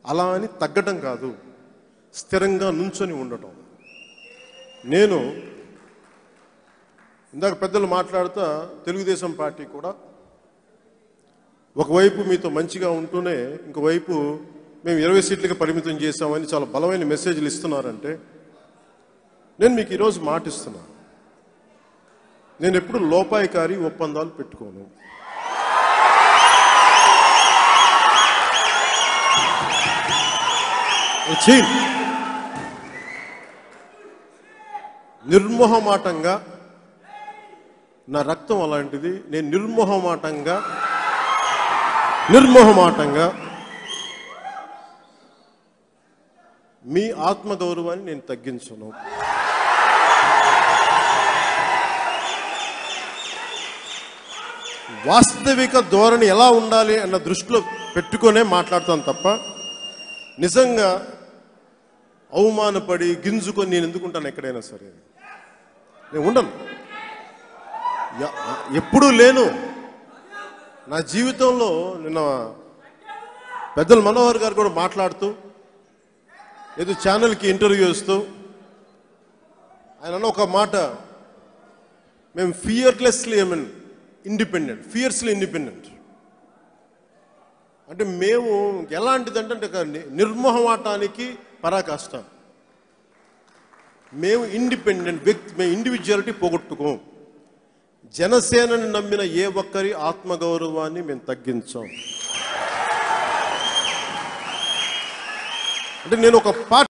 అలా అని తగ్గటం కాదు స్థిరంగా నుంచొని ఉండటం నేను ఇందాక పెద్దలు మాట్లాడుతా తెలుగుదేశం పార్టీ కూడా ఒకవైపు మీతో మంచిగా ఉంటూనే ఇంకోవైపు మేము ఇరవై సీట్లకి పరిమితం చేశామని చాలా బలమైన మెసేజ్లు ఇస్తున్నారంటే నేను మీకు ఈరోజు మాటిస్తున్నాను నేను ఎప్పుడు లోపాయికారి ఒప్పందాలు పెట్టుకోను వచ్చి నిర్మోహమాటంగా నా రక్తం అలాంటిది నేను నిర్మోహమాటంగా నిర్మోహమాటంగా మీ ఆత్మగౌరవాన్ని నేను తగ్గించను వాస్తవిక ధోరణి ఎలా ఉండాలి అన్న దృష్టిలో పెట్టుకొనే మాట్లాడతాను తప్ప నిజంగా అవమానపడి గింజుకొని నేను ఎందుకుంటాను ఎక్కడైనా సరే నేను ఉండను ఎ- ఎప్పుడూ లేను నా జీవితంలో నిన్న పెద్దల మనోహర్ గారు కూడా మాట్లాడుతూ ఏదో ఛానల్కి ఇంటర్వ్యూ ఇస్తూ ఆయన అన్న ఒక మాట మేము fearlessly I mean independent fiercely independent అంటే మేము ఎలాంటిదంటే అంటే ఒక ని- నిర్మోహమాటానికి పరాకాష్ట మేము ఇండిపెండెంట్ వ్యక్తి మేము ఇండివిజువాలిటీ పోగొట్టుకోం జనసేనని నమ్మిన ఏ ఒక్కరి ఆత్మగౌరవాన్ని మేము తగ్గించాం అంటే నేను ఒక పార్టీ